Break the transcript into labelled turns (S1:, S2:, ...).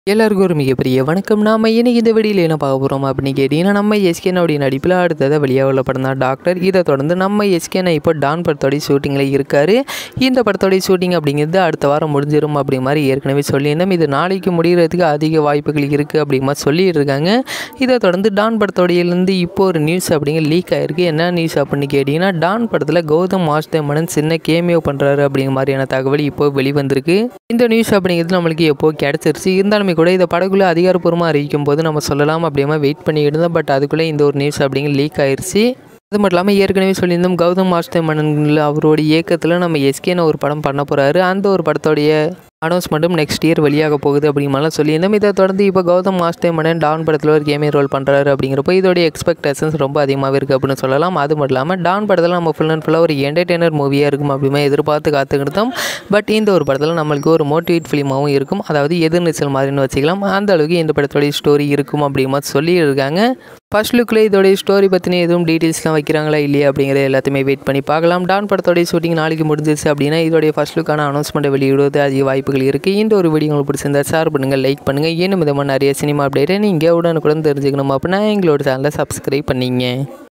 S1: எல்லாருக்கும் ஒரு மிகப்பெரிய வணக்கம் நாம இன்னைக்கு இந்த வீடியோவில் என்ன பார்க்க போகிறோம் அப்படின்னு கேட்டிங்கன்னா நம்ம எஸ்கேனுடைய நடிப்பில் அடுத்தது வெளியாக உள்ள படம் தான் டாக்டர் இதை தொடர்ந்து நம்ம எஸ்கேனை இப்போ டான் படத்தோடைய ஷூட்டிங்கில் இருக்கார் இந்த படத்தோடைய ஷூட்டிங் அப்படிங்கிறது அடுத்த வாரம் முடிஞ்சிடும் அப்படி மாதிரி ஏற்கனவே சொல்லியிருந்தோம் இது நாளைக்கு முடிகிறதுக்கு அதிக வாய்ப்புகள் இருக்குது அப்படி மாதிரி சொல்லிட்டு இருக்காங்க இதை தொடர்ந்து டான் படத்தோடையிலேருந்து இப்போ ஒரு நியூஸ் அப்படிங்கிற லீக் ஆயிருக்கு என்ன நியூஸ் அப்படின்னு கேட்டிங்கன்னா டான் படத்தில் கௌதம் வாசுதேவன் சின்ன கேமியோ பண்ணுறாரு அப்படிங்கிற மாதிரியான தகவல் இப்போ வெளிவந்திருக்கு இந்த நியூஸ் அப்படிங்கிறது நம்மளுக்கு எப்போ கிடச்சிருச்சு இருந்தாலுமே கூட இதை படக்குள்ளே அதிகாரப்பூர்வமாக அறிவிக்கும் போது நம்ம சொல்லலாம் அப்படியே வெயிட் பண்ணிக்கிட்டு இருந்தோம் பட் அதுக்குள்ளே இந்த ஒரு நியூஸ் அப்படிங்கிற லீக் ஆயிடுச்சு அது மட்டும் இல்லாமல் ஏற்கனவே சொல்லியிருந்தோம் கௌதம் வாசுதேவ் மன்னன் அவருடைய இயக்கத்தில் நம்ம எஸ்கேன்னு ஒரு படம் பண்ண போகிறாரு அந்த ஒரு படத்தோடைய அனௌன்ஸ்மெண்ட்டும் நெக்ஸ்ட் இயர் வெளியாக போகுது அப்படிங்கலாம் சொல்லியிருந்தோம் இதை தொடர்ந்து இப்போ கௌதம் வாசுதேவ் மன்னன் டான் படத்தில் ஒரு கேமிங் ரோல் பண்ணுறாரு அப்படிங்கிறப்போ இதோடைய எக்ஸ்பெக்டேஷன்ஸ் ரொம்ப அதிகமாக இருக்குது அப்படின்னு சொல்லலாம் அது மட்டும் இல்லாமல் டான் படத்தில் நம்ம ஃபுல் அண்ட் ஃபுல்லாக ஒரு என்டர்டெய்னர் மூவியாக இருக்கும் அப்படிமே எதிர்பார்த்து காத்துக்கிட்டோம் பட் இந்த ஒரு படத்தில் நம்மளுக்கு ஒரு மோட்டிவேட் ஃபிலிமாகவும் இருக்கும் அதாவது எதிர்நீச்சல் மாதிரின்னு வச்சுக்கலாம் அந்த அளவுக்கு இந்த படத்தோடைய ஸ்டோரி இருக்கும் அப்படிங்கிற மாதிரி சொல்லியிருக்காங்க ஃபர்ஸ்ட் லுக்கில் இதோடைய ஸ்டோரி பற்றின எதுவும் டீட்டெயில்ஸ்லாம் வைக்கிறாங்களா இல்லையா அப்படிங்கிறத எல்லாத்தையுமே வெயிட் பண்ணி பார்க்கலாம் டான் படத்தோடைய ஷூட்டிங் நாளைக்கு முடிஞ்சிருச்சு அப்படின்னா இதோடைய ஃபர்ஸ்ட் லுக்கான அனௌன்ஸ்மெண்ட்டை வெளியிடுவது அதிக வாய்ப்புகள் இருக்குது இந்த ஒரு வீடியோ உங்களுக்கு பிடிச்சிருந்தா ஷேர் பண்ணுங்கள் லைக் பண்ணுங்கள் இன்னும் விதமாக நிறைய சினிமா அப்டேட்டை நீங்கள் உடனுக்குடன் தெரிஞ்சுக்கணும் அப்படின்னா எங்களோட சேனலை சப்ஸ்கிரைப் பண்ணிங்க